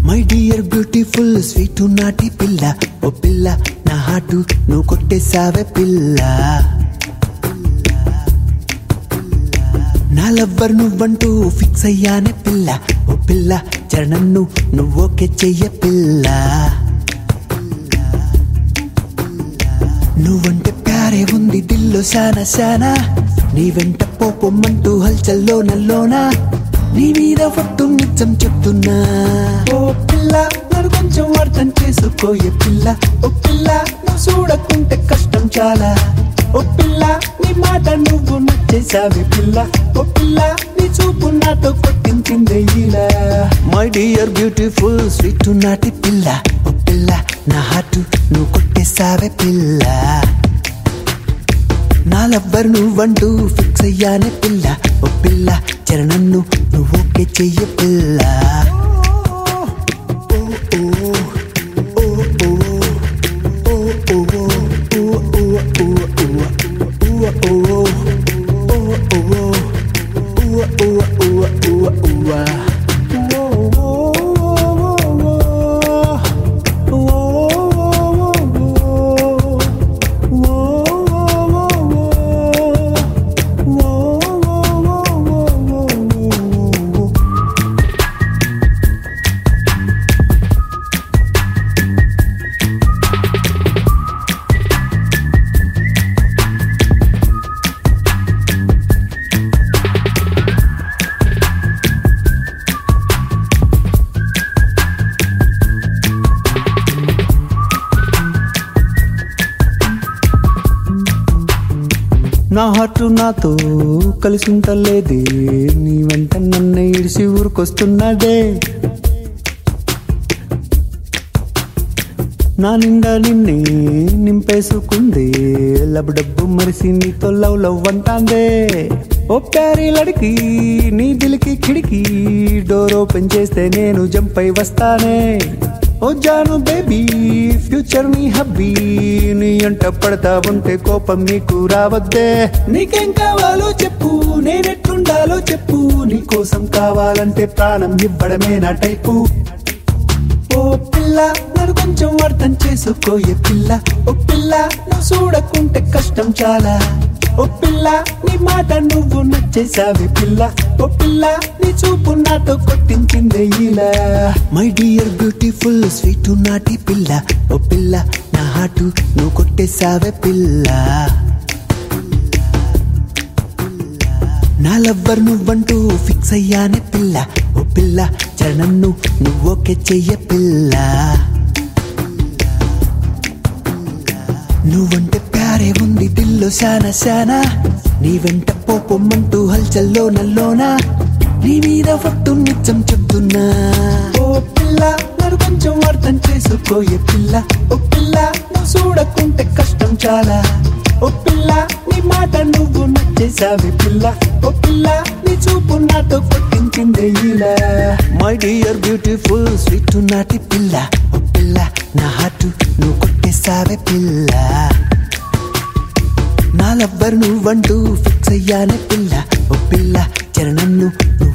my dear beautiful sweet నాటి పిల్ల ఓ పిల్ల నా హాటు నువ్వు కొట్టేసావే పిల్ల నా లవ్వర్ నువ్వంటూ ఫిక్స్ అయ్యానే పిల్ల ఓ పిల్ల చరణన్ను నువ్వోకే చెయ్య పిల్ల నువ్వంటే ప్యారే ఉంది దిల్లో శానా శానా నీ వెంట పోపొమ్మంటూ హల్చల్లో నల్లోనా నీ మీద ఒట్టు నిజం చెప్తున్నా ఓ పిల్ల నన్ను కొంచెం అర్థం చేసుకోయే పిల్ల ఓ పిల్ల నువ్వు చూడకుంటే కష్టం చాలా ఓ పిల్ల నీ మాట నువ్వు నచ్చేసావి పిల్ల ఓ పిల్ల నీ చూపు నాతో కొట్టించిందే ఇలా మై డియర్ బ్యూటిఫుల్ స్వీట్ నాటి పిల్ల ఓ పిల్ల నా హార్ట్ నువ్వు కొట్టేసావే పిల్ల నా లవ్వర్ నువ్వంటూ ఫిక్స్ అయ్యానే పిల్ల ఓ పిల్ల చరణన్ను నువ్వు ఓకే చెయ్య పిల్ల నా హార్ట్ నాతో కలిసి ఉంటలేదే నీ వెంట నన్ను ఇడిసి ఊరికొస్తున్నదే నా నిండా నిన్నే నింపేసుకుందే లబ్ డబ్బు మరిసి నీతో లవ్ లవ్ అంటాందే ఓ ప్యారీ లడికి నీ దిలికి కిడికి డోర్ ఓపెన్ చేస్తే నేను జంప్ అయి వస్తానే ఓ జాను బేబీ ఫ్యూచర్ నీ హబ్బీ నీ అంట పడతా ఉంటే కోపం నీకు రావద్దే నీకేం కావాలో చెప్పు నేనెట్టుండాలో చెప్పు నీ కోసం కావాలంటే ప్రాణం ఇవ్వడమే నా టైపు ఓ పిల్ల నన్ను కొంచెం అర్థం చేసుకోయే పిల్ల ఓ పిల్ల నువ్వు చూడకుంటే కష్టం చాలా ఓ పిల్ల నీ మాట నువ్వు నచ్చేసావి పిల్ల ఓ పిల్ల నీ చూపు నాతో కొట్టించిందే ఇలా మై డియర్ బ్యూటిఫుల్ స్వీట్ నాటి పిల్ల ఓ పిల్ల నా హాటు నువ్వు కొట్టేసావే పిల్ల నా లవ్వర్ నువ్వంటూ ఫిక్స్ అయ్యానే పిల్ల ఓ పిల్ల చరణన్ను నువ్వోకే చెయ్య పిల్ల నువ్వంటే ప్యారే ఉంది దిల్లో శానా శానా నీ వెంట పోపొమ్మంటూ హల్చల్లో నల్లోనా నీ మీద ఒట్టు నిజం చెప్తున్నా ఓ పిల్ల నన్ను కొంచెం అర్థం చేసుకోయే పిల్ల ఓ పిల్ల నువ్వు చూడకుంటే కష్టం చాలా ఓ పిల్ల నీ మాట నువ్వు నచ్చేసావి పిల్ల ఓ పిల్ల నీ చూపు నాతో కొట్టించిందే ఇలా మై డియర్ బ్యూటిఫుల్ స్వీట్ నాటి పిల్ల ఓ పిల్ల నా హార్ట్ నువ్వు కొట్టేసావే పిల్ల నా లవ్వర్ నువ్వంటూ ఫిక్స్ అయ్యానే పిల్ల ఓ పిల్ల చరణన్ను